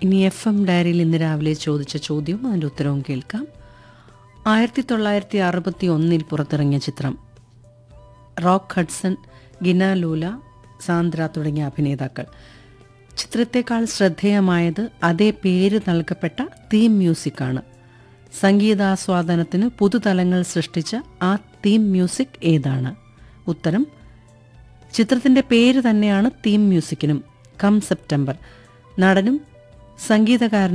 ഇനി F M ഡയറിയിൽ ഇന്ന് രാവിലെ ചോദിച്ച ചോദ്യവും അതിൻ്റെ ഉത്തരവും കേൾക്കാം ആയിരത്തി തൊള്ളായിരത്തി അറുപത്തി ഒന്നിൽ പുറത്തിറങ്ങിയ ചിത്രം റോക്ക് ഹഡ്സൺ ഗിന ലൂല സാന്ദ്ര തുടങ്ങിയ അഭിനേതാക്കൾ ചിത്രത്തെക്കാൾ ശ്രദ്ധേയമായത് അതേ പേര് നൽകപ്പെട്ട തീം മ്യൂസിക്കാണ് സംഗീതാസ്വാദനത്തിന് പുതുതലങ്ങൾ സൃഷ്ടിച്ച ആ തീം മ്യൂസിക് ഏതാണ് ഉത്തരം ചിത്രത്തിന്റെ പേര് തന്നെയാണ് തീം മ്യൂസിക്കിനും കം സെപ്റ്റംബർ നടനും സംഗീതകാരനും